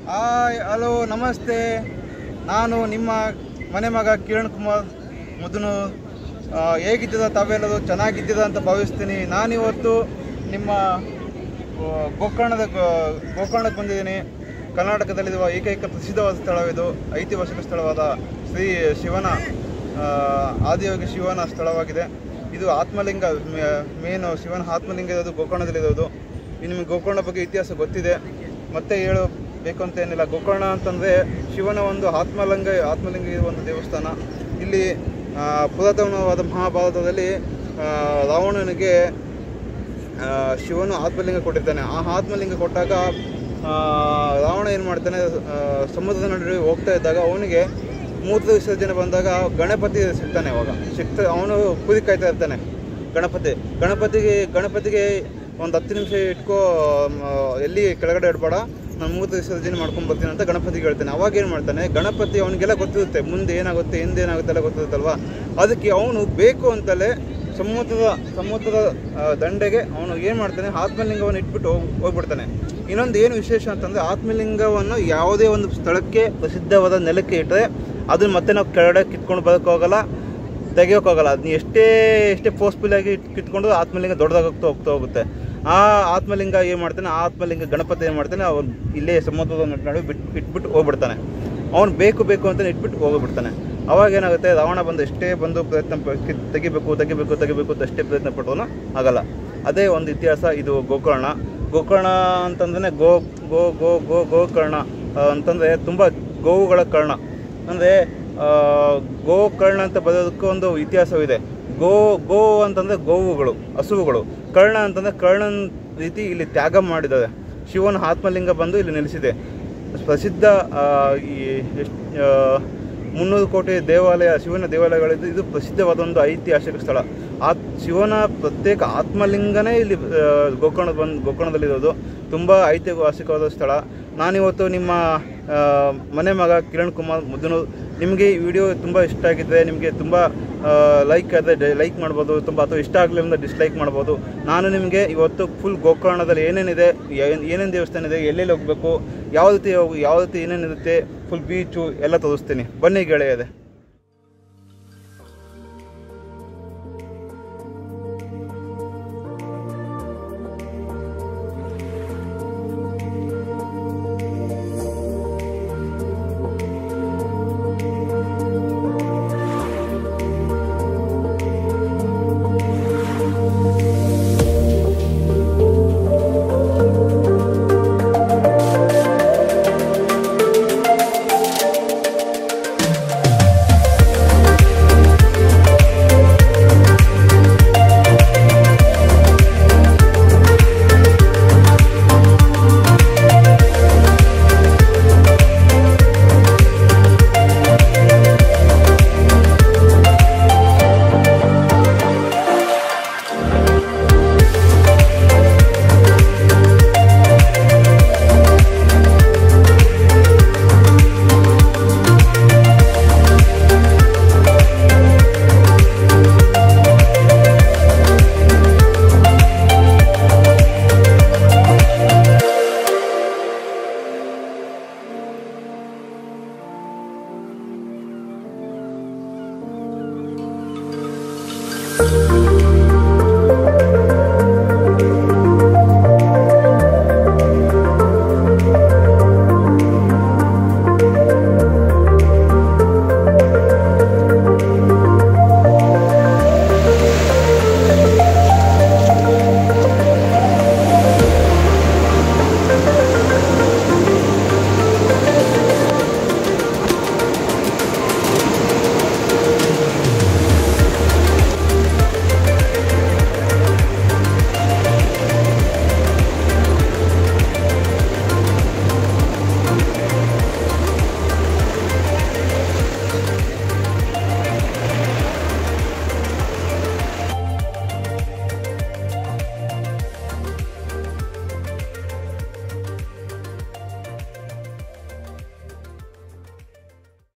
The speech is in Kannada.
ಹಾಯ್ ಹಲೋ ನಮಸ್ತೆ ನಾನು ನಿಮ್ಮ ಮನೆ ಮಗ ಕಿರಣ್ ಕುಮಾರ್ ಮೊದಲು ಹೇಗಿದ್ದದ ತಾವೆಲ್ಲದು ಚೆನ್ನಾಗಿದ್ದದ ಅಂತ ಭಾವಿಸ್ತೀನಿ ನಾನಿವತ್ತು ನಿಮ್ಮ ಆ, ಗೋಕರ್ಣದ ಗೋ- ಗೋಕರ್ಣಕ್ಕೆ ಬಂದಿದ್ದೀನಿ ಕರ್ನಾಟಕದಲ್ಲಿರುವ ಏಕೈಕ ಪ್ರಸಿದ್ಧವಾದ ಸ್ಥಳವಿದು ಐತಿಹಾಸಿಕ ಸ್ಥಳವಾದ ಶ್ರೀ ಶಿವನ ಆ, ಆದಿಯೋಗಿ ಶಿವನ ಸ್ಥಳವಾಗಿದೆ ಇದು ಆತ್ಮಲಿಂಗ ಮೇನು ಶಿವನ ಆತ್ಮಲಿಂಗ ಇರೋದು ಗೋಕರ್ಣದಲ್ಲಿರೋದು ಇದು ನಿಮಗೆ ಗೋಕರ್ಣ ಬಗ್ಗೆ ಇತಿಹಾಸ ಗೊತ್ತಿದೆ ಮತ್ತೆ ಹೇಳಬೇಕು ಅಂತ ಏನಿಲ್ಲ ಗೋಕರ್ಣ ಅಂತಂದರೆ ಶಿವನ ಒಂದು ಆತ್ಮಲಿಂಗ ಆತ್ಮಲಿಂಗ ಇರುವ ಒಂದು ದೇವಸ್ಥಾನ ಇಲ್ಲಿ ಆ, ಪುರಾತನವಾದ ಮಹಾಭಾರತದಲ್ಲಿ ಆ, ರಾವಣನಿಗೆ ಆ, ಶಿವನು ಆತ್ಮಲಿಂಗ ಕೊಟ್ಟಿರ್ತಾನೆ ಆ ಆತ್ಮಲಿಂಗ ಕೊಟ್ಟಾಗ ಆ, ರಾವಣ ಏನು ಮಾಡ್ತಾನೆ ಆ, ಸಮುದ್ರದ ನಡುವೆ ಹೋಗ್ತಾ ಇದ್ದಾಗ ಅವನಿಗೆ ಮೂತ್ರ ವಿಸರ್ಜನೆ ಬಂದಾಗ ಗಣಪತಿ ಸಿಗ್ತಾನೆ ಅವಾಗ ಸಿಗ್ತಾ ಅವನು ಕುದಿ ಕಾಯ್ತಾ ಇರ್ತಾನೆ ಗಣಪತಿ ಗಣಪತಿಗೆ ಗಣಪತಿಗೆ ಒಂದು ಹತ್ತು ನಿಮಿಷ ಇಟ್ಕೋ ಮ, ಎಲ್ಲಿ ಕೆಳಗಡೆ ಇಡಬೇಡ ನಾನು ಮೂತ್ರ ವಿಸರ್ಜನೆ ಮಾಡ್ಕೊಂಡು ಬರ್ತೀನಿ ಅಂತ ಗಣಪತಿಗೆ ಹೇಳ್ತಾನೆ ಅವಾಗ ಏನು ಮಾಡ್ತಾನೆ ಗಣಪತಿ ಅವನಿಗೆಲ್ಲ ಗೊತ್ತಿರುತ್ತೆ ಮುಂದೆ ಏನಾಗುತ್ತೆ ಹಿಂದೆ ಏನಾಗುತ್ತೆ ಎಲ್ಲ ಗೊತ್ತಿರುತ್ತಲ್ವಾ ಅದಕ್ಕೆ ಅವನು ಬೇಕು ಅಂತಲೇ ಸಮುದ್ರದ ಸಮುದ್ರದ ಆ, ದಂಡೆಗೆ ಅವನು ಏನು ಮಾಡ್ತಾನೆ ಆತ್ಮಲಿಂಗವನ್ನು ಇಟ್ಬಿಟ್ಟು ಹೋಗ್- ಹೋಗ್ಬಿಡ್ತಾನೆ ಇನ್ನೊಂದು ಏನು ವಿಶೇಷ ಅಂತಂದರೆ ಆತ್ಮಲಿಂಗವನ್ನು ಯಾವುದೇ ಒಂದು ಸ್ಥಳಕ್ಕೆ ಪ್ರಸಿದ್ಧವಾದ ನೆಲಕ್ಕೆ ಇಟ್ಟರೆ ಅದನ್ನ ಮತ್ತೆ ನಾವು ಕೆಳಗಡೆ ಕಿತ್ಕೊಂಡು ಬರೋಕ್ಕಾಗಲ್ಲ ತೆಗಿಯೋಕ್ಕಾಗಲ್ಲ ಅದನ್ನ ಎಷ್ಟೇ ಎಷ್ಟೇ ಫೋರ್ಸ್ಫುಲ್ ಆಗಿ ಇಟ್- ಕಿತ್ಕೊಂಡು ಆತ್ಮಲಿಂಗ ದೊಡ್ಡದಾಗೋಗ್ತಾ ಹೋಗ್ತಾ ಹೋಗುತ್ತೆ ಆ ಆತ್ಮಲಿಂಗ ಏನು ಮಾಡ್ತಾನೆ ಆ ಆತ್ಮಲಿಂಗ ಗಣಪತಿ ಏನು ಮಾಡ್ತಾನೆ ಅವ್ನು ಇಲ್ಲೇ ಸಮುದ್ರದ ನಡುವೆ ಬಿಟ್ಟು ಇಟ್ಬಿಟ್ಟು ಹೋಗ್ಬಿಡ್ತಾನೆ ಅವ್ನು ಬೇಕು ಬೇಕು ಅಂತ ಇಟ್ಬಿಟ್ಟು ಹೋಗ್ಬಿಡ್ತಾನೆ ಅವಾಗ ಏನಾಗುತ್ತೆ ರಾವಣ ಬಂದು ಎಷ್ಟೇ ಬಂದು ಪ್ರಯತ್ನ ಪ- ಕಿ- ತೆಗಿಬೇಕು ತೆಗಿಬೇಕು ತೆಗಿಬೇಕು ಅಂತ ಎಷ್ಟೇ ಪ್ರಯತ್ನ ಪಟ್ಟವನು ಆಗಲ್ಲ ಅದೇ ಒಂದು ಇತಿಹಾಸ ಇದು ಗೋಕರ್ಣ ಗೋಕರ್ಣ ಅಂತಂದ್ರೆ ಗೋ ಗೋ ಗೋ ಗೋ ಗೋಕರ್ಣ ಆ, ಅಂತಂದ್ರೆ ತುಂಬ ಗೋವುಗಳ ಕರ್ಣ ಅಂದರೆ ಗೋಕರ್ಣ ಅಂತ ಬರೋದಕ್ಕೂ ಒಂದು ಇತಿಹಾಸವಿದೆ ಗೋ ಗೋ ಅಂತಂದರೆ ಗೋವುಗಳು ಹಸುವುಗಳು ಕರ್ಣ ಅಂತಂದರೆ ಕರ್ಣನ್ ರೀತಿ ಇಲ್ಲಿ ತ್ಯಾಗ ಮಾಡಿದ್ದಾರೆ ಶಿವನ ಆತ್ಮಲಿಂಗ ಬಂದು ಇಲ್ಲಿ ನೆಲೆಸಿದೆ ಪ್ರಸಿದ್ಧ ಆ, ಈ ಎಷ್ಟ್- ಆ, ಮುನ್ನೂರು ಕೋಟಿ ದೇವಾಲಯ ಶಿವನ ದೇವಾಲಯಗಳಿದ್ದು ಇದು ಪ್ರಸಿದ್ಧವಾದ ಒಂದು ಐತಿಹಾಸಿಕ ಸ್ಥಳ ಆ ಶಿವನ ಪ್ರತ್ಯೇಕ ಆತ್ಮಲಿಂಗನೇ ಇಲ್ಲಿ ಆ, ಗೋಕರ್ಣ ಬಂದು ಗೋಕರ್ಣದಲ್ಲಿರೋದು ತುಂಬ ಐತಿಹಾಸಿಕವಾದ ಸ್ಥಳ ನಾನಿವತ್ತು ನಿಮ್ಮ ಆ, ಮನೆ ಮಗ ಕಿರಣ್ ಕುಮಾರ್ ಮುದ್ದನೂರ್ ನಿಮಗೆ ಈ ವಿಡಿಯೋ ತುಂಬ ಇಷ್ಟ ಆಗಿದ್ದರೆ ನಿಮಗೆ ತುಂಬ ಲೈಕ್ ಆದರೆ ಲೈಕ್ ಮಾಡ್ಬೋದು ತುಂಬ ಅಥವಾ ಇಷ್ಟ ಆಗಲಿಲ್ಲ ಡಿಸ್ಲೈಕ್ ಮಾಡ್ಬೋದು ನಾನು ನಿಮಗೆ ಇವತ್ತು ಫುಲ್ ಗೋಕರ್ಣದಲ್ಲಿ ಏನೇನಿದೆ ಏನ್- ಏನೇನು ದೇವಸ್ಥಾನ ಇದೆ ಎಲ್ಲೆಲ್ಲಿ ಹೋಗಬೇಕು ಯಾವ ರೀತಿ ಹೋಗ್- ಯಾವ ರೀತಿ ಏನೇನಿರುತ್ತೆ ಫುಲ್ ಬೀಚು ಎಲ್ಲ ತೋರಿಸ್ತೀನಿ ಬನ್ನಿ ಗೆಳೆಯದೆ